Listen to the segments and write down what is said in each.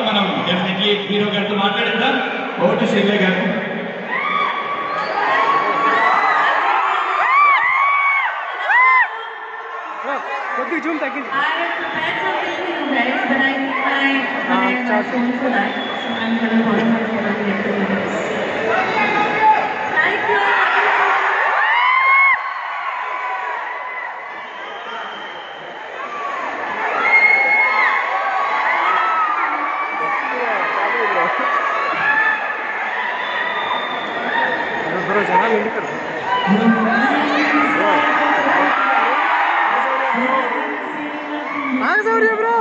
మనం definitely hero గారితో మాట్లాడిద్దాం vote శైలే గారు కొద్దిగా జూమ్ తగ్గింది I have prepared something for you guys, but I need my, my, my phone for that. So I'm gonna borrow my phone and get to this. Thank you. Bro జనాలు ఎందుకు ఆగసౌర్య bro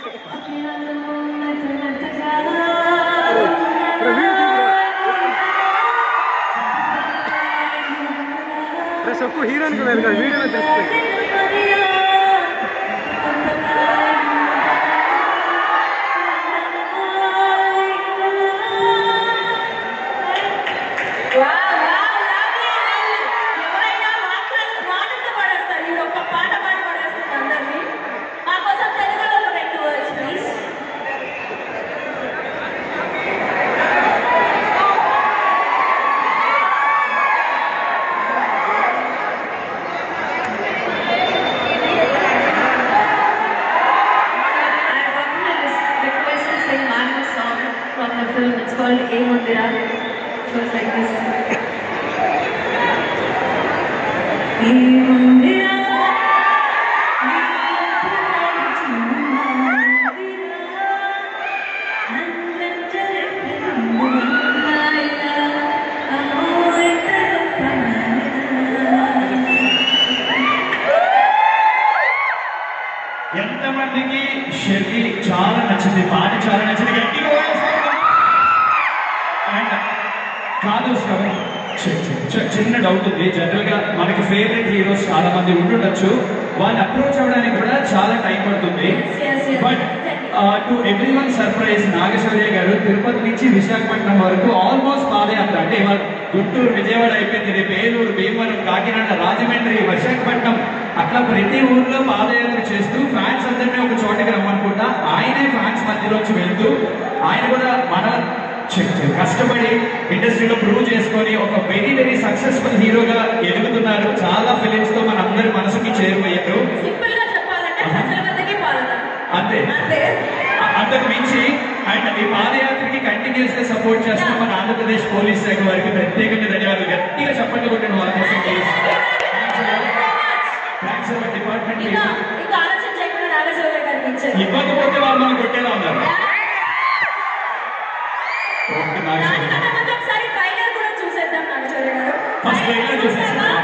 bro video bro సొక్కు హీరోయిన్కి లేదు కదా వీడియోలో తెలుస్తుంది Wow, wow, lovely, lovely. ఎవరైనా మాట్లాడి మాటలతో పడేస్తారు ఈవిడ ఒక్క పాట పాడి పడేస్తుంది అందరినీ మా కోసం తెలుగులో ఒక రెండు words please I want to request to sing one song from the film. It's called A Mundira. It goes like this. ఏ మందిరా ఎంతమందికి షెర్లీ చాలా నచ్చింది పాట చాలా నచ్చింది గట్టిగా వేసుకోండి. అండ్ కాదు శ్రవణ చి- చి- చి- చిన్న డౌట్ ఉంది జనరల్ గా మనకి ఫేవరెట్ హీరోస్ చాలా మంది ఉండుండొచ్చు వాళ్ళు అప్రోచ్ అవ్వడానికి కూడా చాలా టైం పడుతుంది yes, yes. But to every one surprise Nagashaurya గారు తిరుపతి నుంచి విశాఖపట్నం వరకు ఆల్మోస్ట్ పాదయాత్ర అంటే ఇవాళ గుంటూరు విజయవాడ అయిపోయింది రేపు ఏలూరు భీమవరం కాకినాడ రాజమండ్రి విశాఖపట్నం అట్లా ప్రతి ఊర్లో పాదయాత్ర చేస్తూ ఫ్యాన్స్ అందరినీ ఒక చోటకి రమ్మనుకుంటా ఆయనే ఫ్యాన్స్ మధ్యలోంచి వెళ్తూ ఆయన కూడా మన చి- చి- కష్టపడి ఇండస్ట్రీలో ప్రూవ్ చేసుకొని ఒక వెరీ వెరీ సక్సెస్ఫుల్ హీరోగా ఎదుగుతున్నారు చాలా ఫిలిమ్స్ తో మన అందరి మనసుకి చేరువయ్యారు సింపుల్ గా చెప్పాలంటే ప్రజల వద్దకే పాలన అంతే అంతే అ- అంతకు మించి అండ్ ఈ పాదయాత్రకి కంటిన్యూస్ గా సపోర్ట్ చేస్తున్న మన ఆంధ్రప్రదేశ్ పోలీస్ శాఖ వారికి ప్రత్యేకంగా ధన్యవాదాలు గట్టిగా చెప్పండి కొట్టిన వాళ్ళ కోసం థ్యాంక్స్ డిపార్ట్మెంట్ ఇంకా ఇంకా ఆలోచన చేయకుండా నాగశౌర్య గారికి ఇచ్చారు ఇవ్వకపోతే వాళ్ళు మనం కొట్టేలా ఉన్నారు ఓకే నాగేశ్వర గారు. దానికన్నా ముందు ఒకసారి ట్రైలర్ కూడా చూసేద్దాం నాగశౌర్య గారు ఫస్ట్ ట్రైలర్ చూసేసి